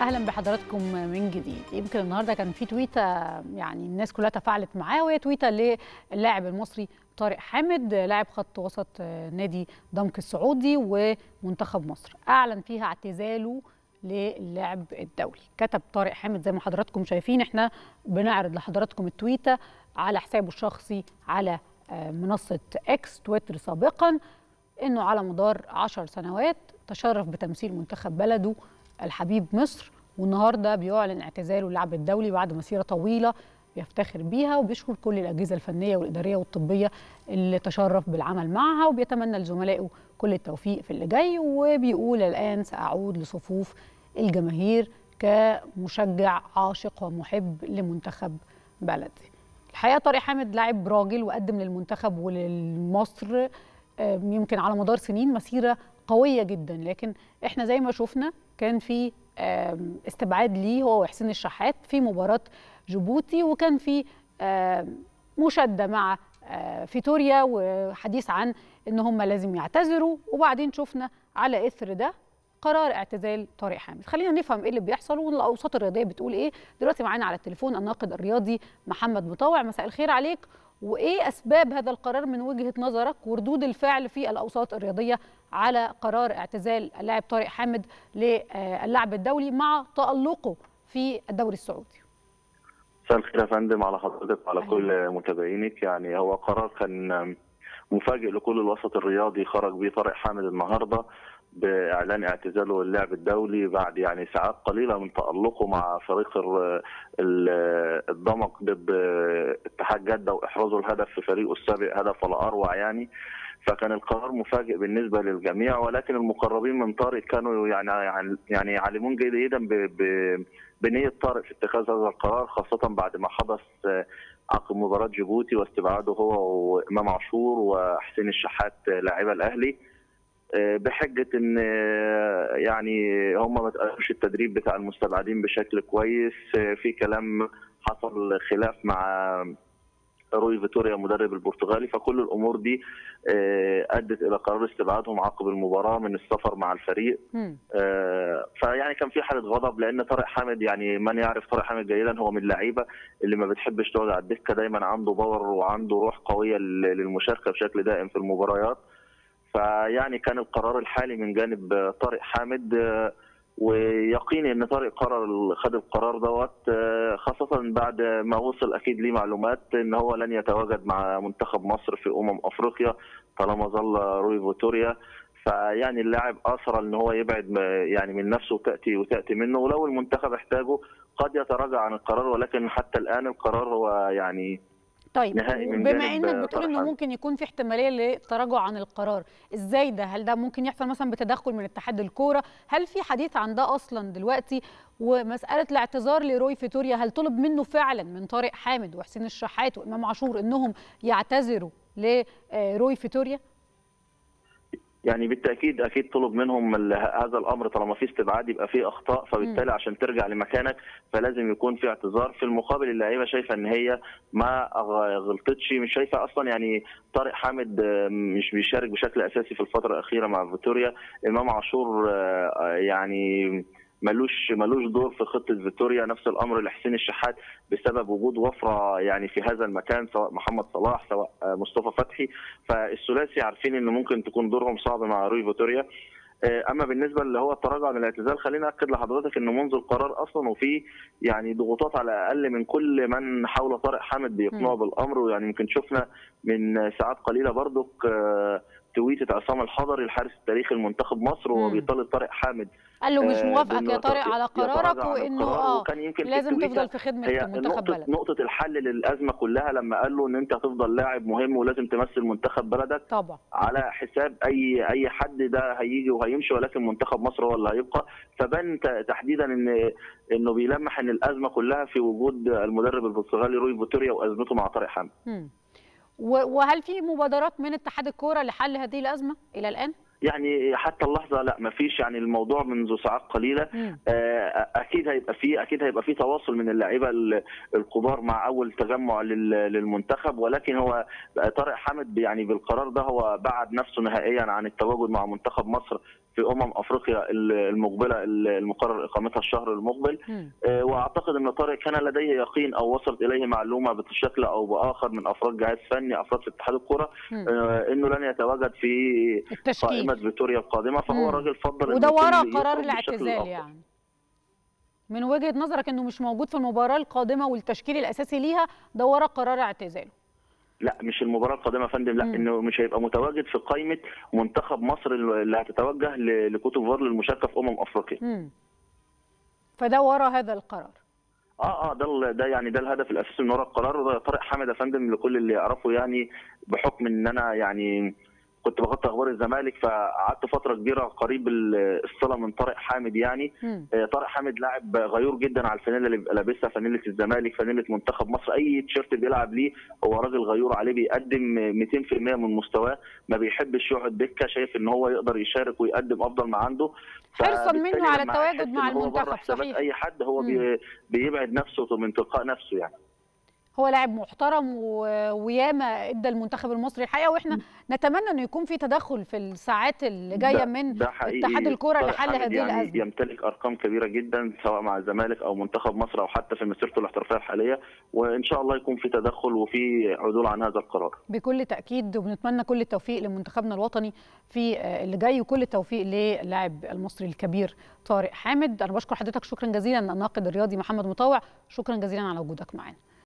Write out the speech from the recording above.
اهلا بحضراتكم من جديد يمكن النهارده كان في تويته يعني الناس كلها تفاعلت معاه وهي تويته للاعب المصري طارق حامد لاعب خط وسط نادي دمك السعودي ومنتخب مصر اعلن فيها اعتزاله للعب الدولي كتب طارق حامد زي ما حضراتكم شايفين احنا بنعرض لحضراتكم التويته على حسابه الشخصي على منصه اكس تويتر سابقا انه على مدار عشر سنوات تشرف بتمثيل منتخب بلده الحبيب مصر والنهارده بيعلن اعتزاله اللعب الدولي بعد مسيره طويله بيفتخر بيها وبيشكر كل الاجهزه الفنيه والاداريه والطبيه اللي تشرف بالعمل معها وبيتمنى لزملائه كل التوفيق في اللي جاي وبيقول الان ساعود لصفوف الجماهير كمشجع عاشق ومحب لمنتخب بلدي. الحقيقه طارق حامد لاعب راجل وقدم للمنتخب ولمصر يمكن على مدار سنين مسيره قويه جدا لكن احنا زي ما شفنا كان في استبعاد ليه هو وحسين الشحات في مباراه جيبوتي وكان في مشاده مع فيتوريا وحديث عن ان هم لازم يعتذروا وبعدين شفنا على اثر ده قرار اعتزال طارق حامد خلينا نفهم ايه اللي بيحصل والاوساط الرياضيه بتقول ايه دلوقتي معانا على التليفون الناقد الرياضي محمد مطوع مساء الخير عليك وايه اسباب هذا القرار من وجهه نظرك وردود الفعل في الاوساط الرياضيه على قرار اعتزال اللاعب طارق حامد للعب الدولي مع تالقه في الدوري السعودي مساء الخير يا فندم على حضرتك وعلى كل متابعينك يعني هو قرار كان مفاجئ لكل الوسط الرياضي خرج بيه طارق حامد النهارده باعلان اعتزاله اللعب الدولي بعد يعني ساعات قليله من تالقه مع فريق الضمك ضد اتحاد جده واحرازه الهدف في فريقه السابق هدف ولا اروع يعني فكان القرار مفاجئ بالنسبه للجميع ولكن المقربين من طارق كانوا يعني يعني يعلمون جيدا بنيه طارق في اتخاذ هذا القرار خاصه بعد ما حدث عقب مباراه جيبوتي واستبعاده هو وامام عاشور وحسين الشحات لاعبي الاهلي بحجه ان يعني هم ما تقالوش التدريب بتاع المستبعدين بشكل كويس في كلام حصل خلاف مع روي فيتوريا مدرب البرتغالي فكل الامور دي ادت الى قرار استبعادهم عقب المباراه من السفر مع الفريق فيعني كان في حاله غضب لان طارق حامد يعني من يعرف طارق حامد جيدا هو من اللعيبه اللي ما بتحبش تقعد على الدكه دايما عنده باور وعنده روح قويه للمشاركه بشكل دائم في المباريات فيعني كان القرار الحالي من جانب طارق حامد ويقيني ان طارق قرر خد القرار دوت خاصه بعد ما وصل اكيد ليه معلومات ان هو لن يتواجد مع منتخب مصر في امم افريقيا طالما ظل روي فيتوريا فيعني اللاعب اصر ان هو يبعد يعني من نفسه وتاتي وتاتي منه ولو المنتخب احتاجه قد يتراجع عن القرار ولكن حتى الان القرار هو يعني طيب بما انك بتقول انه ممكن يكون في احتماليه للتراجع عن القرار ازاي ده هل ده ممكن يحصل مثلا بتدخل من اتحاد الكوره هل في حديث عن ده اصلا دلوقتي ومساله الاعتذار لروي فيتوريا هل طلب منه فعلا من طارق حامد وحسين الشحات وامام عاشور انهم يعتذروا لروي فيتوريا يعني بالتاكيد اكيد طلب منهم هذا الامر طالما في استبعاد يبقى في اخطاء فبالتالي عشان ترجع لمكانك فلازم يكون في اعتذار في المقابل اللعيبه شايفه ان هي ما غلطتش مش شايفه اصلا يعني طارق حامد مش بيشارك بشكل اساسي في الفتره الاخيره مع فيتوريا امام عاشور يعني ملوش ملوش دور في خطه فيتوريا نفس الامر لحسين الشحات بسبب وجود وفره يعني في هذا المكان سواء محمد صلاح سواء مصطفى فتحي فالثلاثي عارفين ان ممكن تكون دورهم صعب مع روي فيتوريا اما بالنسبه اللي هو التراجع من الاعتزال خليني اكد لحضرتك انه منذ القرار اصلا وفي يعني ضغوطات على الاقل من كل من حول طارق حامد بيقنعوا بالامر ويعني يمكن شفنا من ساعات قليله برضك تويتة عصام الحضري الحارس التاريخي لمنتخب مصر وهو بيطالب طارق حامد قال له مش موافقك يا طارق على قرارك وانه اه لازم تفضل في خدمه منتخب بلدك نقطه الحل للازمه كلها لما قال له ان انت هتفضل لاعب مهم ولازم تمثل منتخب بلدك طبعا على حساب اي اي حد ده هيجي وهيمشي ولكن منتخب مصر هو اللي هيبقى فبان تحديدا ان انه بيلمح ان الازمه كلها في وجود المدرب البرتغالي روي فيتوريا وازمته مع طارق حامد وهل في مبادرات من اتحاد الكوره لحل هذه الازمه الى الان؟ يعني حتى اللحظه لا ما فيش يعني الموضوع منذ ساعات قليله اكيد هيبقى في اكيد هيبقى في تواصل من اللعيبه الكبار مع اول تجمع للمنتخب ولكن هو طارق حامد يعني بالقرار ده هو بعد نفسه نهائيا عن التواجد مع منتخب مصر في امم افريقيا المقبله المقرر اقامتها الشهر المقبل مم. آه، واعتقد ان طارق كان لديه يقين او وصلت اليه معلومه بشكل او باخر من افراد جهاز فني افراد في اتحاد الكره مم. آه، انه لن يتواجد في قائمه التشكيل فيتوريا القادمه فهو مم. راجل فضل وده إنه ورا يكون قرار يخرج بالشكل الاعتزال الأفضل. يعني من وجهة نظرك انه مش موجود في المباراة القادمة والتشكيل الاساسي ليها ده ورا قرار اعتزاله لا مش المباراه القادمه يا فندم لا مم. انه مش هيبقى متواجد في قائمه منتخب مصر اللي هتتوجه ل- لكوت ديفوار للمشاركه في امم افريقيا مم. فده ورا هذا القرار اه اه ده ال- ده يعني ده الهدف الاساسي من وراء القرار وده طارق حامد يا فندم لكل اللي يعرفه يعني بحكم ان انا يعني كنت بغطي اخبار الزمالك فقعدت فتره كبيره قريب ال- الصله من طارق حامد يعني مم. آه، طارق حامد لاعب غيور جدا على الفانيله اللي بيبقى لابسها فانيله الزمالك فانيله منتخب مصر اي تيشيرت بيلعب ليه هو راجل غيور عليه بيقدم 200% من مستواه ما بيحبش يقعد دكه شايف ان هو يقدر يشارك ويقدم افضل ما عنده حرصاً منه فبالتالي على لما التواجد يحس مع إن هو بره المنتخب، حسابات صحيح. اي حد هو بي بيبعد نفسه من تلقاء نفسه يعني هو لاعب محترم و... وياما ادى المنتخب المصري الحقيقه واحنا نتمنى انه يكون في تدخل في الساعات اللي جايه ده- من ده حقيقي اتحاد الكرة طارق لحل حامد هذه يعني الأزمة. يمتلك ارقام كبيره جدا سواء مع الزمالك او منتخب مصر او حتى في مسيرته الاحترافيه الحاليه وان شاء الله يكون في تدخل وفي عدول عن هذا القرار بكل تاكيد وبنتمنى كل التوفيق لمنتخبنا الوطني في آه، اللي جاي وكل التوفيق للاعب المصري الكبير طارق حامد انا بشكر حضرتك شكرا جزيلا الناقد الرياضي محمد مطوع شكرا جزيلا على وجودك معنا